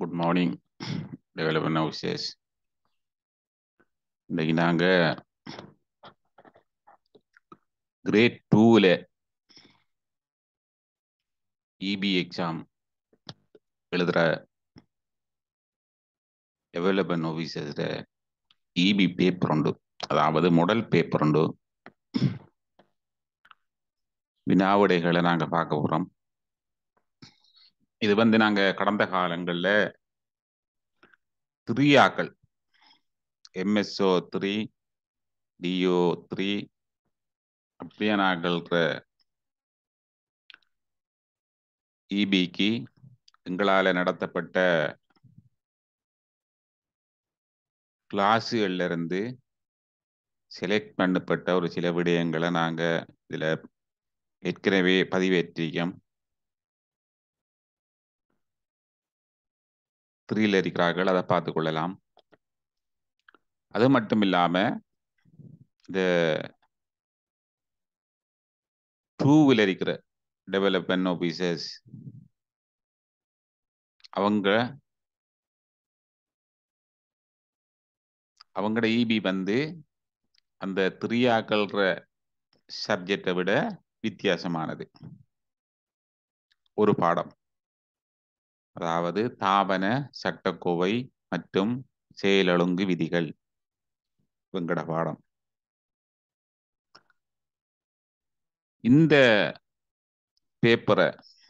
good morning development houses இன்னைக்கு நாங்கள் grade டூவில் இபி எக்ஸாம் எழுதுகிற டெவலப்மெண்ட் ஆஃபீஸர்ஸில் இபி பேப்பர் உண்டு அதாவது மாடல் பேப்பர் உண்டு வினாவிடைகளை நாங்கள் பார்க்க போகிறோம் இது வந்து நாங்கள் கடந்த காலங்களில் த்ரீயாக்கள் எம்எஸ்ஓ த்ரீ டிஓ த்ரீ அப்படியே நாங்கள்ற இபிக்கு எங்களால் நடத்தப்பட்ட கிளாஸுகள்ல இருந்து செலக்ட் பண்ணப்பட்ட ஒரு சில விடயங்களை நாங்கள் இதில் ஏற்கனவே பதிவேற்றிருக்கோம் த்ரீல இருக்கிறார்கள் அதை பார்த்து கொள்ளலாம் அது மட்டும் இல்லாமல் இந்த டூவில் இருக்கிற டெவலப்மெண்ட் ஆஃபீஸர்ஸ் அவங்க அவங்களோட இபி வந்து அந்த த்ரீயாக்கள்ற சப்ஜெக்டை விட வித்தியாசமானது ஒரு பாடம் அதாவது தாபன சட்டக்கோவை மற்றும் செயலொழுங்கு விதிகள் வெங்கட பாடம் இந்த பேப்பரை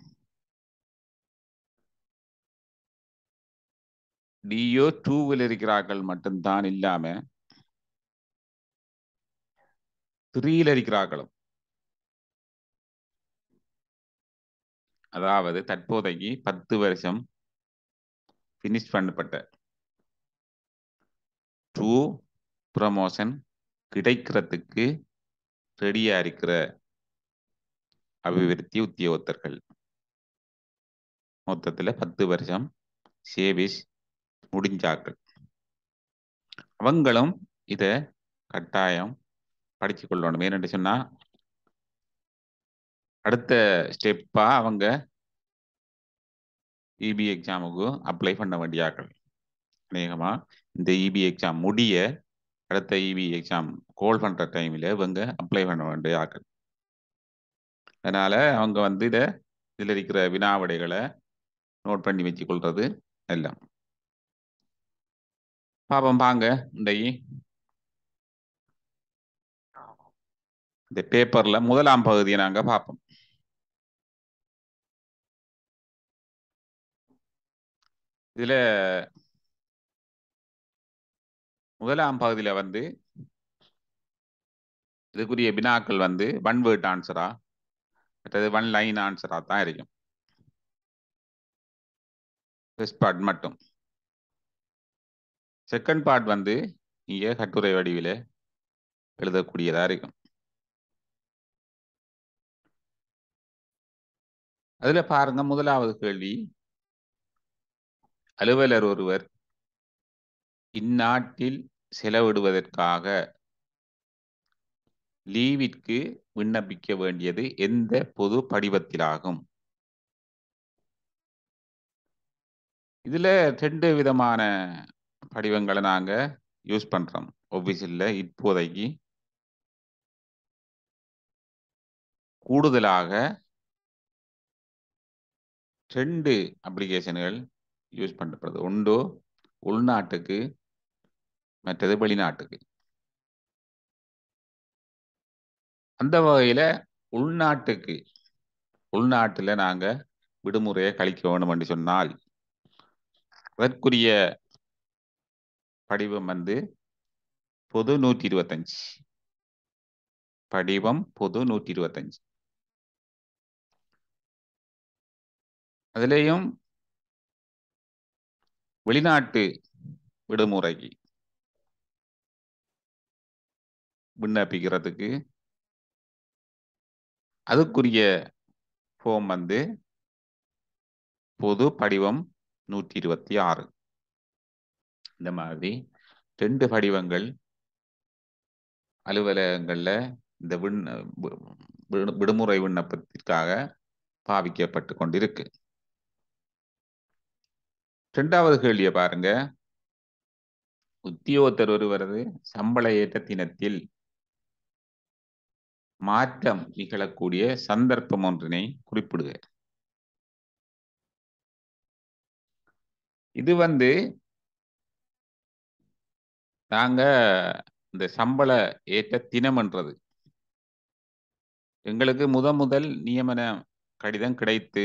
டிஓ டூவில் இருக்கிறார்கள் மட்டும்தான் இல்லாம த்ரீல இருக்கிறார்களும் அதாவது தற்போதைக்கு பத்து வருஷம் ஃபினிஷ் பண்ணப்பட்ட டூ ப்ரமோஷன் கிடைக்கிறதுக்கு ரெடியா இருக்கிற அபிவிருத்தி உத்தியோகத்தர்கள் மொத்தத்தில் பத்து வருஷம் சேவிஸ் முடிஞ்சாக்கள் அவங்களும் இத கட்டாயம் படிச்சு கொள்ளணும் ஏன்னு சொன்னா அடுத்த ஸ்டெப்பா அவங்க இபி எக்ஸாமுக்கு அப்ளை பண்ண வேண்டியாக்கள் அநேகமா இந்த இபி எக்ஸாம் முடிய அடுத்த இபி எக்ஸாம் கோல் பண்ற டைம்ல இவங்க அப்ளை பண்ண வேண்டிய ஆக்கள் அதனால அவங்க வந்து இதை இதில் இருக்கிற வினாவிடைகளை நோட் பண்ணி வச்சு கொள்றது எல்லாம் பாப்போம் பாங்க இன்றைக்கு இந்த பேப்பர்ல முதலாம் பகுதியை நாங்க பார்ப்போம் இதுல முதலாம் பகுதியில வந்து இதுக்குரிய வினாக்கள் வந்து ஒன் வேர்ட் ஆன்சரா மற்றது ஒன் லைன் ஆன்சரா தான் இருக்கும் ஃபர்ஸ்ட் பார்ட் மட்டும் செகண்ட் பார்ட் வந்து இங்கே கட்டுரை வடிவில் எழுதக்கூடியதா இருக்கும் அதுல பாருங்க முதலாவது கேள்வி அலுவலர் ஒருவர் இந்நாட்டில் செலவிடுவதற்காக லீவிற்கு விண்ணப்பிக்க வேண்டியது எந்த பொது படிவத்திலாகும் இதுல ரெண்டு விதமான படிவங்களை நாங்க யூஸ் பண்றோம் ஒபிசில்ல இப்போதைக்கு கூடுதலாக ரெண்டு அப்ளிகேஷன்கள் யூஸ் பண்ணப்படுது ஒன்று உள்நாட்டுக்கு மற்றது வெளிநாட்டுக்கு அந்த வகையில உள்நாட்டுக்கு உள்நாட்டுல நாங்க விடுமுறையை கழிக்க வேணும் என்று சொன்னால் அதற்குரிய படிவம் வந்து பொது நூற்றி இருபத்தஞ்சு படிவம் பொது நூற்றி இருபத்தஞ்சு அதுலேயும் வெளிநாட்டு விடுமுறைக்கு விண்ணப்பிக்கிறதுக்கு அதுக்குரிய ஃபோம் வந்து பொது படிவம் நூற்றி இருபத்தி ஆறு இந்த மாதிரி ரெண்டு படிவங்கள் அலுவலகங்களில் இந்த விண் விடுமுறை விண்ணப்பத்திற்காக பாவிக்கப்பட்டு கொண்டிருக்கு இரண்டாவது கேள்வியை பாருங்க உத்தியோகத்தர் ஒருவரது சம்பள ஏற்ற தினத்தில் மாற்றம் நிகழக்கூடிய சந்தர்ப்பம் ஒன்றினை குறிப்பிடுக இது வந்து நாங்க இந்த சம்பள ஏற்ற தினம்ன்றது எங்களுக்கு முத முதல் நியமன கடிதம் கிடைத்து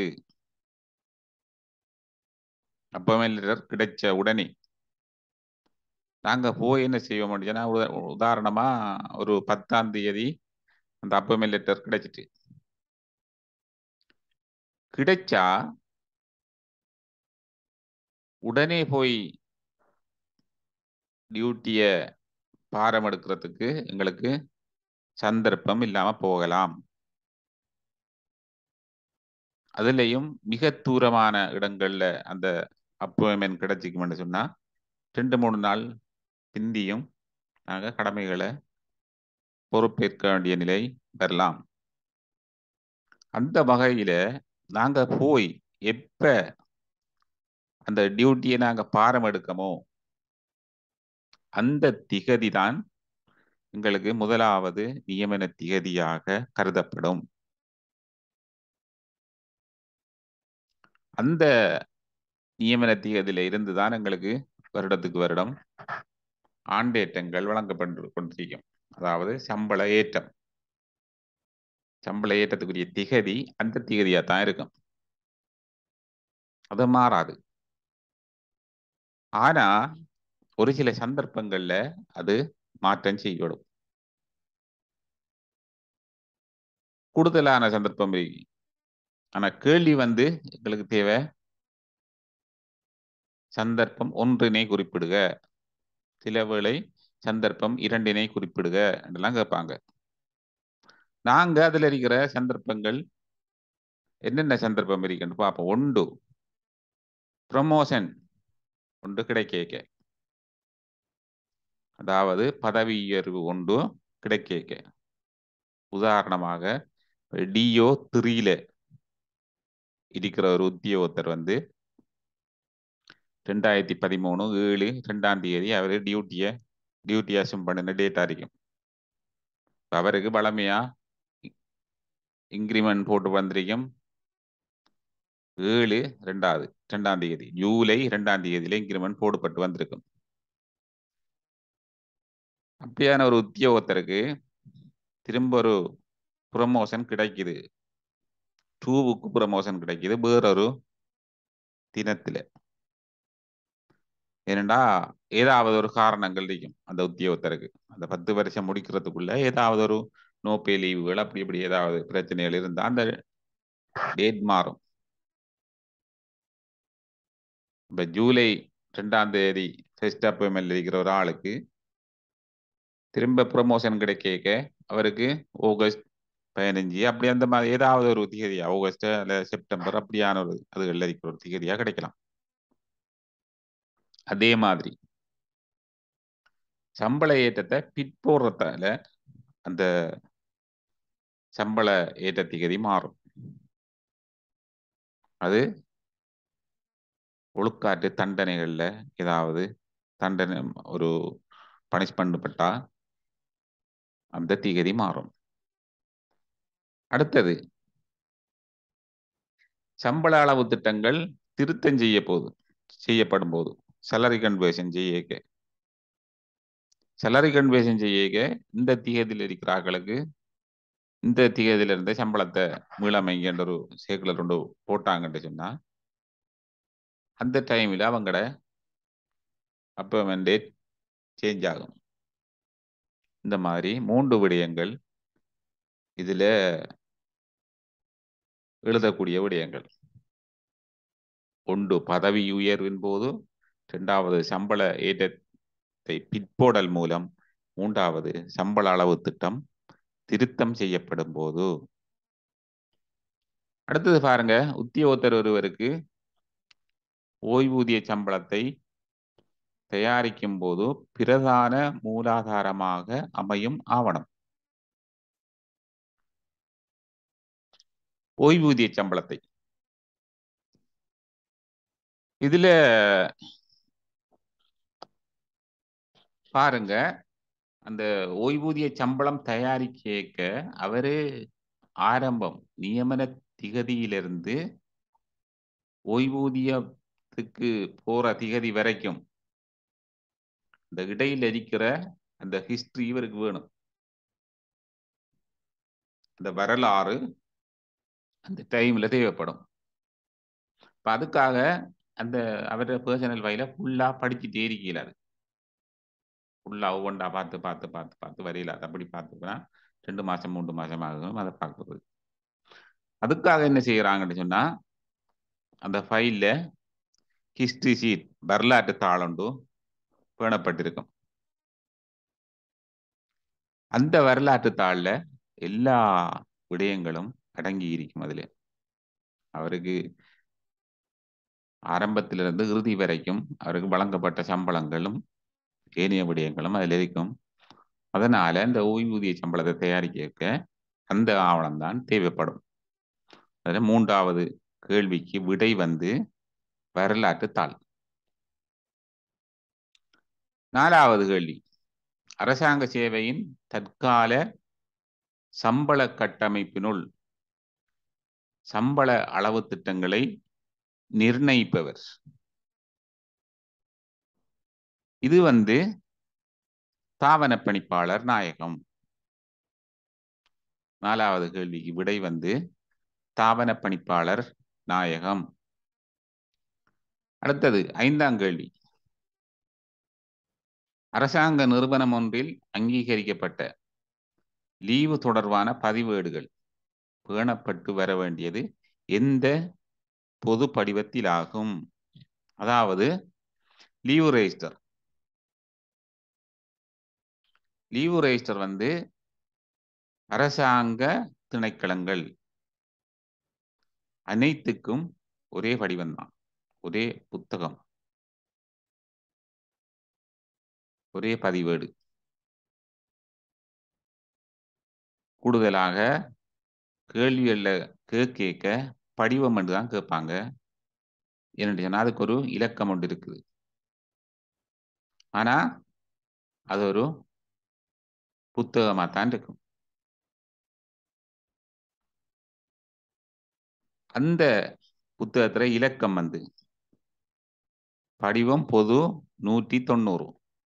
அப்பமெல்லர் கிடைச்ச உடனே நாங்க போய் என்ன செய்வோம் அப்படின்னா உத- உதாரணமா ஒரு பத்தாம் தேதி அந்த அப்பமெல் லெட்டர் கிடைச்சிட்டு கிடைச்சா உடனே போய் டியூட்டிய பாரம் எடுக்கிறதுக்கு எங்களுக்கு சந்தர்ப்பம் இல்லாம போகலாம் அதுலயும் மிக தூரமான இடங்கள்ல அந்த அப்பாயின்மெண்ட் கிடைச்சிக்கும்னு சொன்னா ரெண்டு மூணு நாள் பிந்தியும் நாங்க கடமைகளை பொறுப்பேற்க வேண்டிய நிலை வரலாம் அந்த வகையில நாங்க போய் எப்ப அந்த டியூட்டியை நாங்க பாரம் எடுக்கமோ அந்த திகதி தான் எங்களுக்கு முதலாவது நியமன திகதியாக கருதப்படும் அந்த நியமன திகதியில இருந்து தான் எங்களுக்கு வருடத்துக்கு வருடம் ஆண்டேற்றங்கள் வழங்கப்பட்டு கொண்டிருக்கும் அதாவது சம்பள ஏற்றம் சம்பள ஏற்றத்துக்குரிய திகதி அந்த திகதியா தான் இருக்கும் அது மாறாது ஆனா ஒரு சில சந்தர்ப்பங்கள்ல அது மாற்றம் செய்யப்படும் கூடுதலான சந்தர்ப்பம் இருக்கு ஆனா கேள்வி வந்து எங்களுக்கு தேவை சந்தர்ப்பம் ஒன்றினை குறிப்பிடுக சில வேளை சந்தர்ப்பம் இரண்டினை குறிப்பிடுக என்றெல்லாம் கேட்பாங்க நாங்க அதுல இருக்கிற சந்தர்ப்பங்கள் என்னென்ன சந்தர்ப்பம் இருக்குன்னு பார்ப்போம் ஒன்று ப்ரமோஷன் ஒன்று கிடைக்க அதாவது பதவி உயர்வு ஒன்று கிடைக்க உதாரணமாக டிஓ த்ரீல இருக்கிற ஒரு உத்தியோகத்தர் வந்து ரெண்டாயிரத்தி பதிமூணு ஏழு ரெண்டாம் தேதி அவர் டியூட்டியை டியூட்டி அசம் பண்ணின டேட்டா இருக்கும் அவருக்கு பழமையா இன்க்ரிமெண்ட் போட்டு வந்திருக்கும் ஏழு ரெண்டாவது ரெண்டாம் தேதி ஜூலை ரெண்டாம் தேதியில இன்க்ரிமெண்ட் போடப்பட்டு வந்திருக்கும் அப்படியான ஒரு உத்தியோகத்தருக்கு திரும்ப ஒரு ப்ரமோஷன் கிடைக்குது டூவுக்கு ப்ரமோஷன் கிடைக்குது வேறொரு தினத்துல ஏனண்டா ஏதாவது ஒரு காரணங்கள் இருக்கும் அந்த உத்தியோகத்தருக்கு அந்த பத்து வருஷம் முடிக்கிறதுக்குள்ள ஏதாவது ஒரு நோபே லீவுகள் அப்படி இப்படி ஏதாவது பிரச்சனைகள் இருந்தா அந்த டேட் மாறும் இப்ப ஜூலை ரெண்டாம் தேதி ஃபர்ஸ்ட் அப்பாயின்மெண்ட் இருக்கிற ஒரு ஆளுக்கு திரும்ப ப்ரமோஷன் கிடைக்க அவருக்கு ஆகஸ்ட் பதினஞ்சு அப்படி அந்த மாதிரி ஏதாவது ஒரு திகதியா ஆகஸ்ட் அல்ல செப்டம்பர் அப்படியான ஒரு அதுகளில் இருக்கிற ஒரு திகதியா கிடைக்கலாம் அதே மாதிரி சம்பள ஏற்றத்தை பிற்போடுறதால அந்த சம்பள ஏற்ற திகதி மாறும் அது ஒழுக்காற்று தண்டனைகள்ல ஏதாவது தண்டனை ஒரு பனிஷ்மெண்ட் பட்டா அந்த திகதி மாறும் அடுத்தது சம்பள அளவு திட்டங்கள் திருத்தம் செய்ய போது செய்யப்படும் போது சலரி கன்வர்ஷன் செய்ய சலரி கன்வர்ஷன் செய்ய இந்த திகதியில் இருக்கிறார்களுக்கு இந்த திகதியில இருந்த சம்பளத்தை மீளமைங்கன்ற ஒரு சேக்குலர் ஒன்று போட்டாங்கன்னு சொன்னா அந்த டைமில் அவங்களோட அப்பமெண்ட் டேட் சேஞ்ச் ஆகும் இந்த மாதிரி மூன்று விடயங்கள் இதுல எழுதக்கூடிய விடயங்கள் ஒன்று பதவி உயர்வின் போது இரண்டாவது சம்பள ஏற்றத்தை பிற்போடல் மூலம் மூன்றாவது சம்பள அளவு திட்டம் திருத்தம் செய்யப்படும் போது அடுத்தது பாருங்க உத்தியோகத்தர் ஒருவருக்கு ஓய்வூதிய சம்பளத்தை தயாரிக்கும் போது பிரதான மூலாதாரமாக அமையும் ஆவணம் ஓய்வூதிய சம்பளத்தை இதுல பாருங்க அந்த ஓய்வூதிய சம்பளம் தயாரிக்க அவரு ஆரம்பம் நியமன திகதியிலிருந்து ஓய்வூதியத்துக்கு போற திகதி வரைக்கும் இந்த இடையில் இருக்கிற அந்த ஹிஸ்டரி இவருக்கு வேணும் அந்த வரலாறு அந்த டைம்ல தேவைப்படும் இப்ப அதுக்காக அந்த அவரோட பர்சனல் ஃபைல ஃபுல்லா படிச்சுட்டே இருக்கல அது ஃபுல்லா ஒவ்வொன்றா பார்த்து பார்த்து பார்த்து பார்த்து வரையில அது அப்படி பார்த்துக்கலாம் ரெண்டு மாசம் மூன்று மாசம் ஆகும் அதை பார்க்குறது அதுக்காக என்ன செய்யறாங்கன்னு சொன்னா அந்த ஃபைல்ல ஹிஸ்டரி ஷீட் வரலாற்று தாளொண்டு பேணப்பட்டிருக்கும் அந்த வரலாற்று தாளில் எல்லா விடயங்களும் அடங்கி இருக்கும் அதுல அவருக்கு ஆரம்பத்திலிருந்து இறுதி வரைக்கும் அவருக்கு வழங்கப்பட்ட சம்பளங்களும் ஏனைய விடயங்களும் அதில் இருக்கும் அதனால இந்த ஓய்வூதிய சம்பளத்தை தயாரிக்க அந்த ஆவணம் தான் தேவைப்படும் அதில் மூன்றாவது கேள்விக்கு விடை வந்து வரலாற்று தாள் நாலாவது கேள்வி அரசாங்க சேவையின் தற்கால சம்பள கட்டமைப்பினுள் சம்பள அளவு திட்டங்களை நிர்ணயிப்பவர் இது வந்து தாவன பணிப்பாளர் நாயகம் நாலாவது கேள்விக்கு விடை வந்து தாவன பணிப்பாளர் நாயகம் அடுத்தது ஐந்தாம் கேள்வி அரசாங்க நிறுவனம் ஒன்றில் அங்கீகரிக்கப்பட்ட லீவு தொடர்பான பதிவேடுகள் பேணப்பட்டு வர வேண்டியது எந்த பொது படிவத்திலாகும் அதாவது லீவு ரெஜிஸ்டர் லீவு ரெஜிஸ்டர் வந்து அரசாங்க திணைக்களங்கள் அனைத்துக்கும் ஒரே வடிவம்தான் ஒரே புத்தகம் ஒரே பதிவேடு கூடுதலாக கேள்விகள்ல கேட்க படிவம் என்று தான் கேட்பாங்க என்னென்னு சொன்னா அதுக்கு ஒரு இலக்கம் ஒன்று இருக்குது ஆனா அது ஒரு புத்தகமாக தான் இருக்கும் அந்த புத்தகத்துல இலக்கம் வந்து படிவம் பொது நூற்றி தொண்ணூறு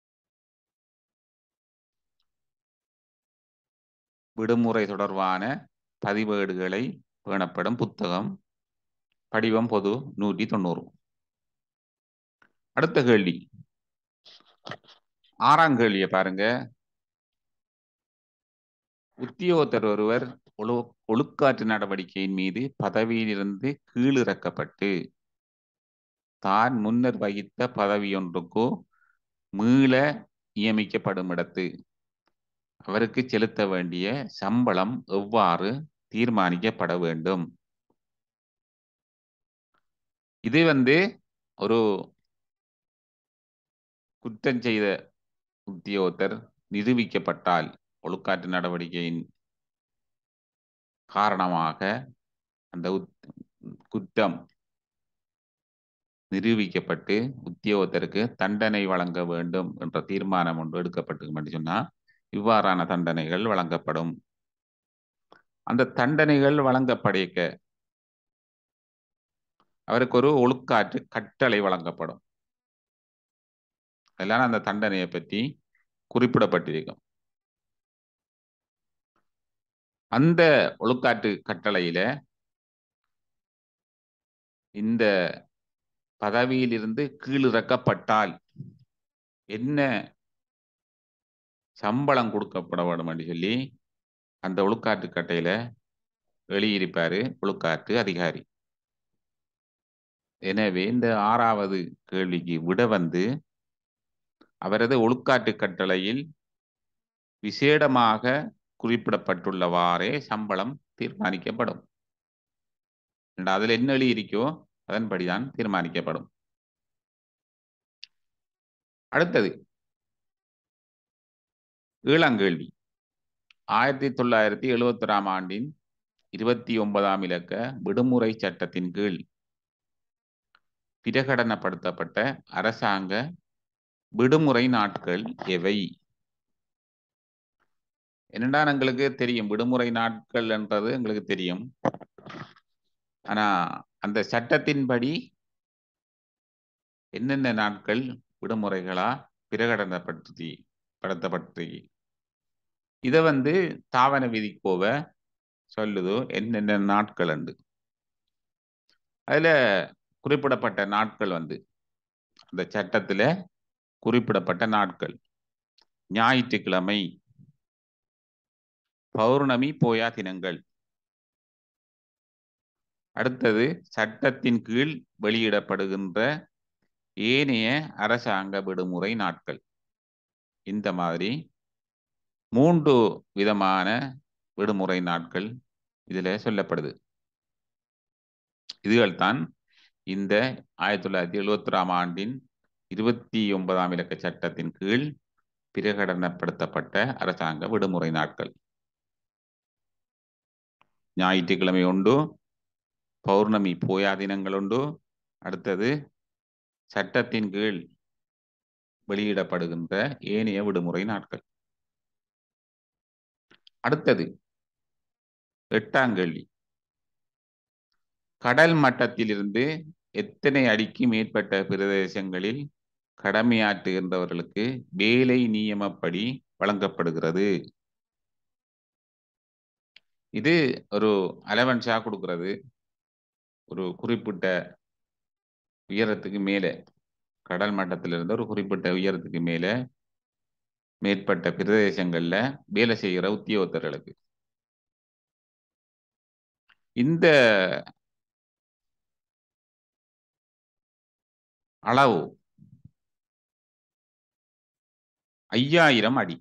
விடுமுறை தொடர்பான பதிவேடுகளை பேணப்படும் புத்தகம் படிவம் பொது நூற்றி தொண்ணூறு அடுத்த கேள்வி ஆறாம் கேள்வியை பாருங்க உத்தியோகத்தர் ஒருவர் ஒழு ஒழுக்காற்று நடவடிக்கையின் மீது பதவியிலிருந்து கீழிறக்கப்பட்டு தான் முன்னர் வகித்த பதவியொன்றுக்கோ மீள நியமிக்கப்படும் இடத்து அவருக்கு செலுத்த வேண்டிய சம்பளம் எவ்வாறு தீர்மானிக்கப்பட வேண்டும் இது வந்து ஒரு குற்றம் செய்த உத்தியோகத்தர் நிரூபிக்கப்பட்டால் ஒழுக்காற்று நடவடிக்கையின் காரணமாக அந்த குற்றம் நிரூபிக்கப்பட்டு உத்தியோகத்தருக்கு தண்டனை வழங்க வேண்டும் என்ற தீர்மானம் ஒன்று எடுக்கப்பட்டு சொன்னா இவ்வாறான தண்டனைகள் வழங்கப்படும் அந்த தண்டனைகள் வழங்கப்படைக்க அவருக்கு ஒரு ஒழுக்காற்று கட்டளை வழங்கப்படும் அதெல்லாம் அந்த தண்டனையை பற்றி குறிப்பிடப்பட்டிருக்கும் அந்த ஒழுக்காற்று கட்டளையில இந்த பதவியிலிருந்து கீழிறக்கப்பட்டால் என்ன சம்பளம் கொடுக்கப்பட வேண்டும் என்று சொல்லி அந்த ஒழுக்காற்று கட்டையில எழுதியிருப்பாரு ஒழுக்காற்று அதிகாரி எனவே இந்த ஆறாவது கேள்விக்கு விட வந்து அவரது ஒழுக்காற்று கட்டளையில் விசேடமாக குறிப்பிடப்பட்டுள்ளவாறே சம்பளம் தீர்மானிக்கப்படும் அதில் என்ன எழுதியிருக்கோ அதன்படிதான் தீர்மானிக்கப்படும் அடுத்தது ஈழங்கேள்வி ஆயிரத்தி தொள்ளாயிரத்தி எழுபத்தி ஒராம் ஆண்டின் இருபத்தி ஒன்பதாம் இலக்க விடுமுறை சட்டத்தின் கீழ் பிரகடனப்படுத்தப்பட்ட அரசாங்க விடுமுறை நாட்கள் எவை என்னடா எங்களுக்கு தெரியும் விடுமுறை நாட்கள் என்றது எங்களுக்கு தெரியும் ஆனா அந்த சட்டத்தின்படி என்னென்ன நாட்கள் விடுமுறைகளா பிரகடனப்படுத்தி படுத்தப்பட்டு இதை வந்து தாவன விதிக்கோவ சொல்லுதோ என்னென்ன நாட்கள் உண்டு அதுல குறிப்பிடப்பட்ட நாட்கள் வந்து அந்த சட்டத்துல குறிப்பிடப்பட்ட நாட்கள் ஞாயிற்றுக்கிழமை பௌர்ணமி போயா தினங்கள் அடுத்தது சட்டத்தின் கீழ் வெளியிடப்படுகின்ற ஏனைய அரசாங்க விடுமுறை நாட்கள் இந்த மாதிரி மூன்று விதமான விடுமுறை நாட்கள் இதுல சொல்லப்படுது இதுகள் தான் இந்த ஆயிரத்தி தொள்ளாயிரத்தி எழுவத்தி ஆண்டின் இருபத்தி ஒன்பதாம் இலக்க சட்டத்தின் கீழ் பிரகடனப்படுத்தப்பட்ட அரசாங்க விடுமுறை நாட்கள் ஞாயிற்றுக்கிழமை உண்டு பௌர்ணமி போயா தினங்கள் உண்டு அடுத்தது சட்டத்தின் கீழ் வெளியிடப்படுகின்ற ஏனைய விடுமுறை நாட்கள் அடுத்தது எட்டாம் கேள்வி கடல் மட்டத்திலிருந்து எத்தனை அடிக்கு மேற்பட்ட பிரதேசங்களில் கடமையாற்றுகின்றவர்களுக்கு வேலை நியமப்படி வழங்கப்படுகிறது இது ஒரு அலவன்ஸா கொடுக்கிறது ஒரு குறிப்பிட்ட உயரத்துக்கு மேலே கடல் மட்டத்திலிருந்து ஒரு குறிப்பிட்ட உயரத்துக்கு மேலே மேற்பட்ட பிரதேசங்கள்ல வேலை செய்கிற உத்தியோகத்தர்களுக்கு இந்த அளவு ஐயாயிரம் அடி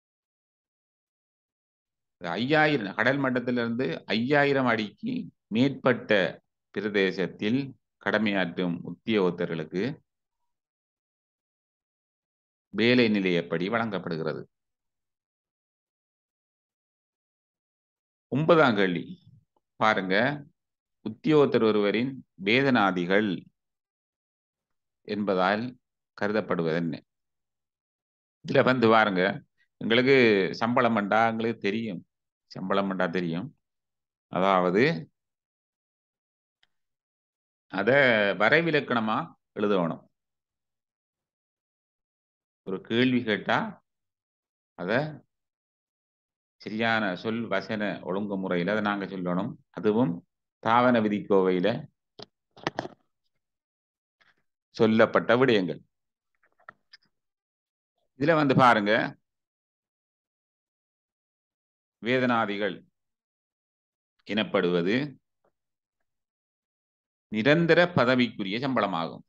ஐயாயிரம் கடல் மட்டத்திலிருந்து ஐயாயிரம் அடிக்கு மேற்பட்ட பிரதேசத்தில் கடமையாற்றும் உத்தியோகத்தர்களுக்கு வேலை நிலையப்படி வழங்கப்படுகிறது ஒன்பதாம் கேள்வி பாருங்க உத்தியோகத்தர் ஒருவரின் வேதனாதிகள் என்பதால் கருதப்படுவது என்ன இதுல வந்து பாருங்க எங்களுக்கு சம்பளம் பண்ணா எங்களுக்கு தெரியும் சம்பளம் பண்ணா தெரியும் அதாவது அத வரைவிலக்கணமா எழுதணும் ஒரு கேள்வி கேட்டா அத சரியான சொல் வசன ஒழுங்கு முறையில் அதை நாங்க சொல்லணும் அதுவும் தாவன விதிக்கோவையில சொல்லப்பட்ட விடயங்கள் இதுல வந்து பாருங்க வேதனாதிகள் எனப்படுவது நிரந்தர பதவிக்குரிய சம்பளமாகும்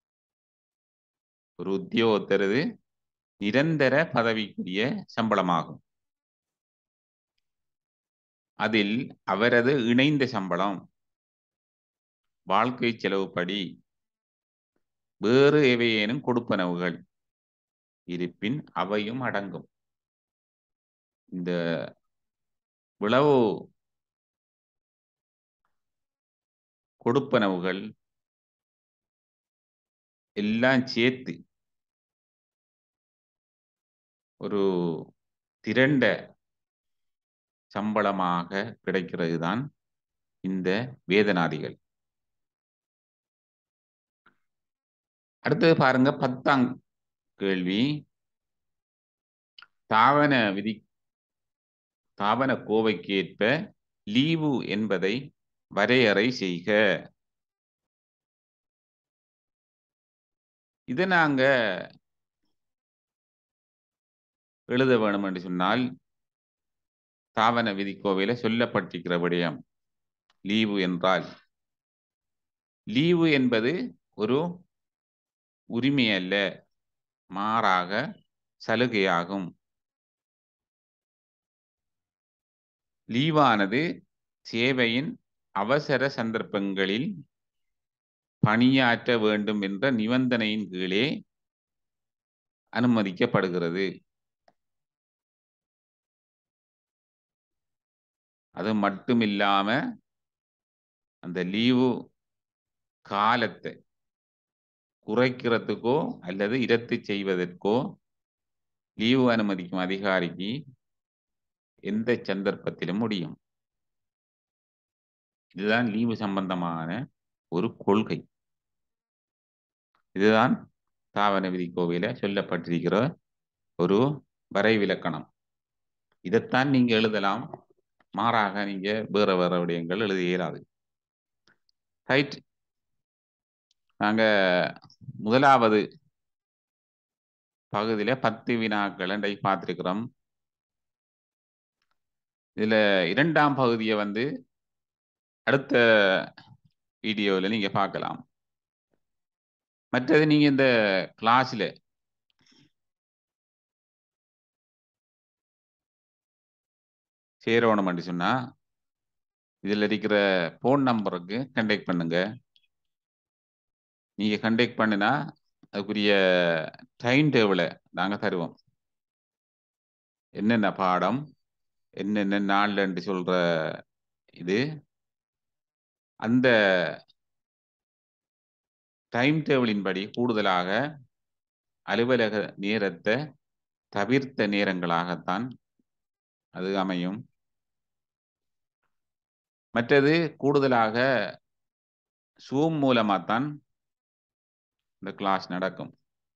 ஒரு உத்தியோகத்தரது நிரந்தர பதவிக்குரிய சம்பளமாகும் அதில் அவரது இணைந்த சம்பளம் வாழ்க்கை செலவுப்படி வேறு எவையேனும் கொடுப்பனவுகள் இருப்பின் அவையும் அடங்கும் இந்த விளவு கொடுப்பனவுகள் எல்லாம் சேர்த்து ஒரு திரண்ட சம்பளமாக கிடைக்கிறது தான் இந்த வேதனாதிகள் அடுத்தது பாருங்க பத்தாம் கேள்வி தாவன விதி தாவன கோவைக்கு ஏற்ப லீவு என்பதை வரையறை செய்க இதை நாங்க எழுத வேணும் என்று சொன்னால் தாவன விதிக்கோவையில சொல்லப்பட்டிருக்கிற விடயம் லீவு என்றால் லீவு என்பது ஒரு உரிமை அல்ல மாறாக சலுகையாகும் லீவானது சேவையின் அவசர சந்தர்ப்பங்களில் பணியாற்ற வேண்டும் என்ற நிபந்தனையின் கீழே அனுமதிக்கப்படுகிறது அது மட்டுமில்லாம அந்த லீவு காலத்தை குறைக்கிறதுக்கோ அல்லது இரத்து செய்வதற்கோ லீவு அனுமதிக்கும் அதிகாரிக்கு எந்த சந்தர்ப்பத்திலும் முடியும் இதுதான் லீவு சம்பந்தமான ஒரு கொள்கை இதுதான் தாவர விதி கோவில சொல்லப்பட்டிருக்கிற ஒரு வரைவிலக்கணம் இதைத்தான் நீங்க எழுதலாம் மாறாக நீங்க வேற வேற விடயங்கள் எழுத இயலாது ரைட் நாங்க முதலாவது பகுதியில பத்து வினாக்களை பார்த்திருக்கிறோம் இதுல இரண்டாம் பகுதியை வந்து அடுத்த வீடியோவில் நீங்க பார்க்கலாம் மற்றது நீங்க இந்த கிளாஸ்ல சேரணும் அப்படி சொன்னா இதுல இருக்கிற ஃபோன் நம்பருக்கு கண்டெக்ட் பண்ணுங்க நீங்க கண்டெக்ட் பண்ணினா அதுக்குரிய டைம் டேபிளை நாங்க தருவோம் என்னென்ன பாடம் என்னென்ன நாள்லன்னு சொல்ற இது அந்த டைம் டேபிளின் படி கூடுதலாக அலுவலக நேரத்தை தவிர்த்த நேரங்களாகத்தான் அது அமையும் மற்றது கூடுதலாக சூம் மூலமாகத்தான் இந்த கிளாஸ் நடக்கும்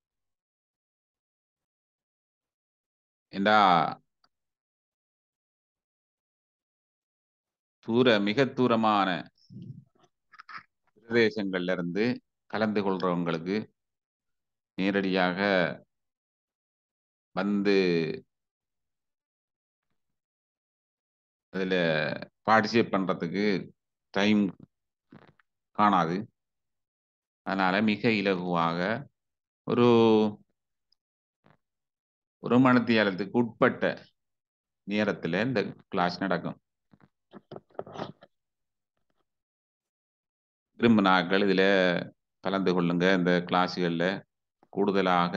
ஏண்டா தூர மிக தூரமான பிரதேசங்கள்ல இருந்து கலந்து கொள்றவங்களுக்கு நேரடியாக வந்து அதில் பார்ட்டிசிபேட் பண்ணுறதுக்கு டைம் காணாது அதனால் மிக இலகுவாக ஒரு ஒரு மணித்தியாலத்துக்கு உட்பட்ட நேரத்தில் இந்த கிளாஸ் நடக்கும் விரும்பினாக்கள் இதில் கலந்து கொள்ளுங்க இந்த கிளாஸுகளில் கூடுதலாக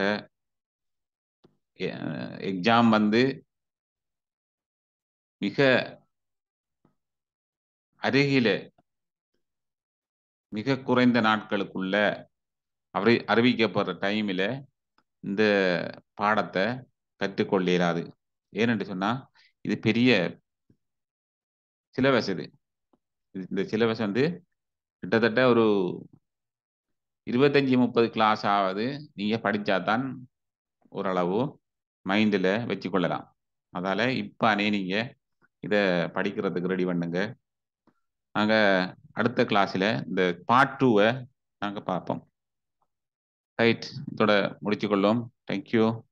எக்ஸாம் வந்து மிக அருகில மிக குறைந்த நாட்களுக்குள்ள அறி அறிவிக்கப்படுற டைமில் இந்த பாடத்தை கற்றுக்கொள்ள இயலாது ஏனென்று சொன்னால் இது பெரிய சிலபஸ் இது இந்த சிலபஸ் வந்து கிட்டத்தட்ட ஒரு இருபத்தஞ்சி முப்பது கிளாஸ் ஆவது நீங்கள் படித்தாதான் ஓரளவு மைண்டில் வச்சுக்கொள்ளலாம் அதால் இப்போ அனே நீங்கள் இதை படிக்கிறதுக்கு ரெடி பண்ணுங்க நாங்கள் அடுத்த கிளாஸில் இந்த பார்ட் டூவை நாங்கள் பார்ப்போம் ரைட் இதோட முடிச்சுக்கொள்வோம் தேங்க்யூ